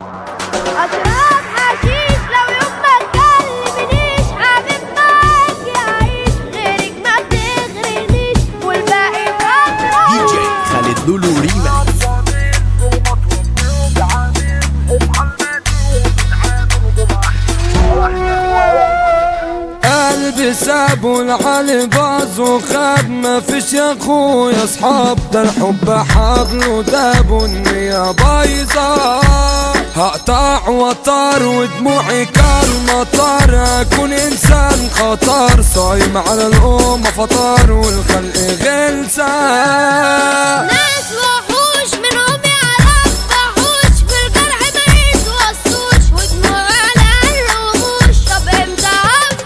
أشرب حشيش لو يوم ما تكلمنيش حبيب معاك يعيش غيرك ما بتغرنيش والباقي فترة دي جي خالد لولو ريماكس قلبي ساب والعلي باظ وخاب ما فيش يا اخويا اصحاب ده الحب حبل وداب والنية بايظة هقطع وطار ودموعي كالمطر اكون انسان خطر صايم على الامة فطار والخلق غلسة ناس وحوش منهم يعرف وحوش في الجرح ما يتوصوش ودموع على الرموش طب امتى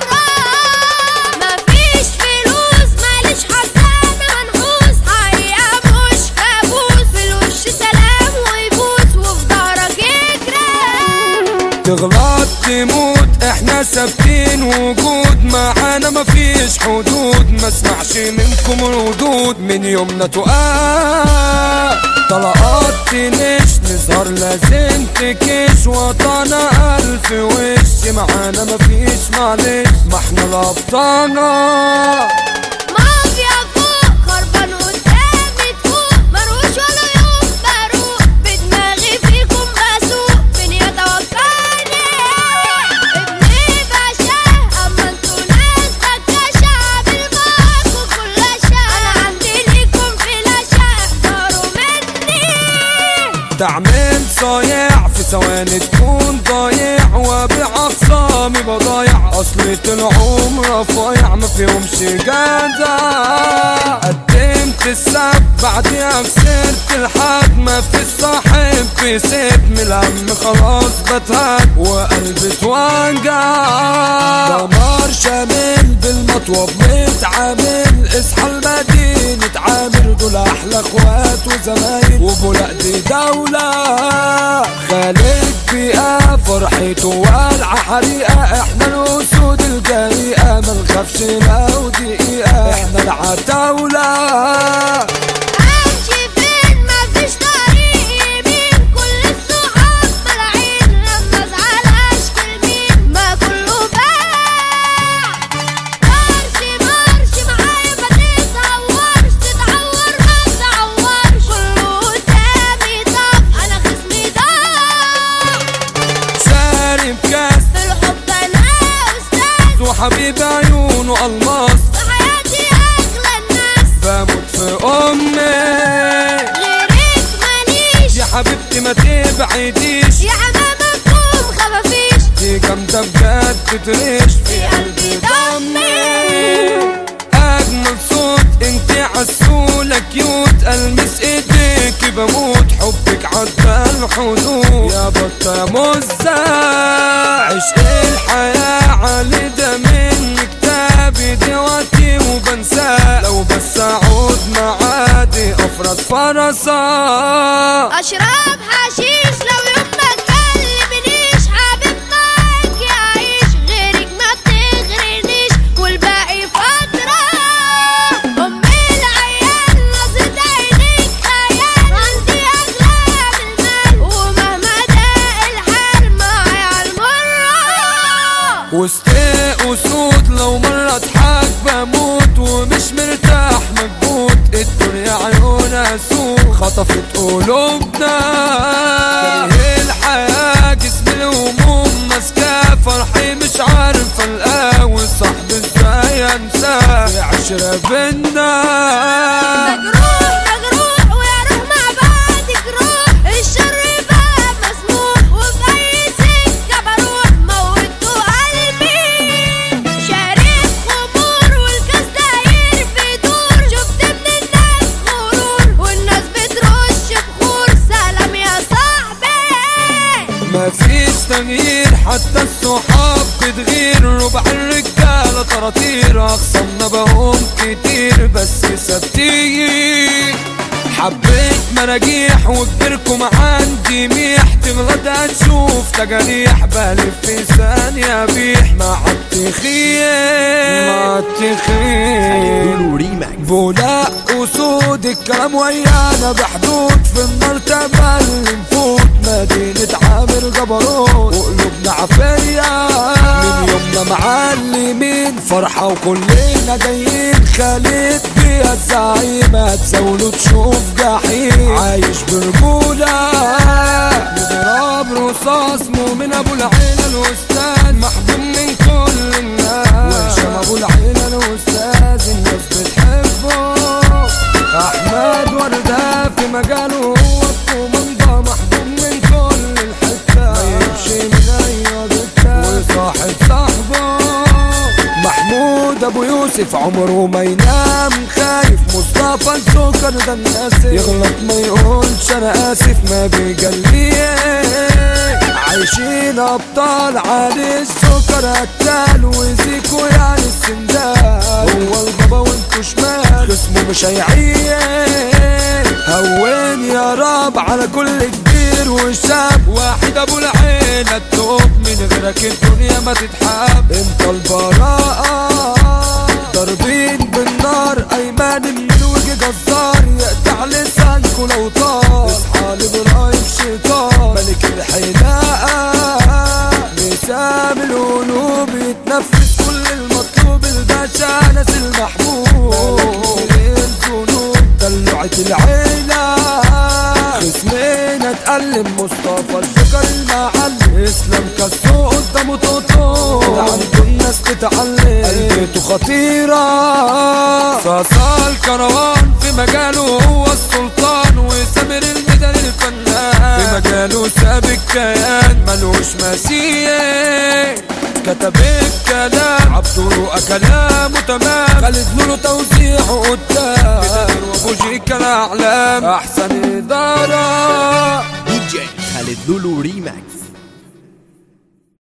افرح مفيش فلوس ماليش حزان منحوس حقيقة مش كابوس في الوش سلام ويبوس وفي ظهرك يجري تغلط تموت احنا ثابتين وجود معانا مفيش حدود ما اسمعش منكم ردود من يومنا تقال طلقات تنش نظهر لازم تكش وطنا الف وش معانا مفيش معلش ما احنا الابطالة مافيا فوق خربان قدامي تفوق مروش ولا يوم بروق بدماغي فيكم بسوق فين يتوكلني ابني باشا اما انتوا ناس بكاشة عامل معاكوا كل شا انا عندي ليكم فلاشة احذروا مني تعمل صايع في ثواني تكون ضايع وابيع اخصامي بضايع اصلي العمر رفايع ما فيهمش جدع قدمت السب بعديها خسرت الحد ما في الصاحب في سيب من الهم خلاص بتهد وقلبي اتوجع دمار شامل بالمطوب متعامل اصحى المدينة عامر دول احلى اخوات وزمايل وبولاق دي دولة خالد بيئة فرحته والعة حريقة احنا الاسود الجريئة ما نخافش لو دقيقة احنا العتاولة امشي فين مفيش طريق يمين كل الصحاب ملاعين لما ازعل اشكي لمين ما كله باع مارش مارش معايا ما تتهورش تتعور ما تتعورش كله قدامي طف انا خصمي ضاع ساري بكاس في الحب انا استاذ وحبيب عيونه الماس في حياتي اغلى الناس بموت في امي غيرك ماليش يا حبيبتي ما تبعديش يا حمامكم خفافيش دي جامدة بجد تريش في قلبي ضمي أجمل صوت انت عسولة كيوت ألمس ايديك بموت حبك عدى الحدود يا بطة يا مزة عشق الحياة علي ده من كتابي دلوقتي وبنساه لو بس أعود معادي أفرس فرسا اشرب حشيش لو يوم ما تكلمنيش حبيب معاك يعيش غيرك ما بتغرنيش والباقي فترة امي العيال نظرة عينيك خيال عندي اغلى من المال ومهما ضاق الحال معايا عالمرة وسط اسود لو مرة اضحك بموت ومش مرتاح مكبوت الدنيا عيونها سوق خطفت قلوبنا كاره الحياة جسم الهموم ماسكاه فرحي مش عارف القاوي صاحبي ازاي انساه العشرة بينا مجروح مجروح ويا روح مع بعض جروح الشر بقى مسموح وفي اي سكه بروح موتوا قلبي شارب خمور والكاس داير بيدور شفت من الناس غرور والناس بترش بخور سلام يا صاحبي مفيش تغيير حتى الصحاب بتغير ربع الرجالة طراطير أخصمنا بقوم كتير بس ثابتين حبيت مراجيح وكبركم عندي ميح تغلط هتشوف تجاريح بلف في ثانية بيح مع التخيل مع التخيل لولو ريماكس بولاق اسود الكلام ويانا بحدود في المرتبة اللي نفوت مدينة عامر وكلنا جايين خالد بيها الزعيمة تزاولوا تشوف جحيم عايش برجولة نضرب رصاص مؤمن ابو العيلة الاستاذ محبوب من كل الناس وهشام ابو العيلة الاستاذ الناس بتحبه احمد وردة في مجاله هو الكومندا محبوب من كل الحتة ما يمشي من اي دكة وصاحب صاحبه محمود ابو يوسف عمره ما ينام خايف مصطفى السكر ده الناس يغلط ما يقولش انا اسف ما بيجليه عايشين ابطال علي السكر قتال وزيكو يعني السندال هو البابا وانتو شمال اسمه مش هيعيش هون يا رب على كل كبير وشاب واحد ابو العين التوب من غيرك الدنيا ما تتحب انت البراءة ضاربين بالنار ايمان من وجه جزار يقطع لسانكو لو طار اصحى لبرايم شيطان ملك الحلاقة نسام القلوب يتنفس كل المطلوب الباشا ناس المحبوب ملك الذنوب دلوعة العيلة خصمنا اتألم مصطفى الفكر المعلم اسلام كسو قدامه توتو ده عنده الناس تتعلم قلبته خطيرة صاصا الكروان في مجاله هو السلطان وسامر الميدان الفنان في مجاله ساب الكيان ملوش مثيل كتب الكلام عبده كلامه تمام خالد لولو توزيعه قدام بدر وابو شيكا الاعلام احسن اداره دي جي خالد لولو ريماكس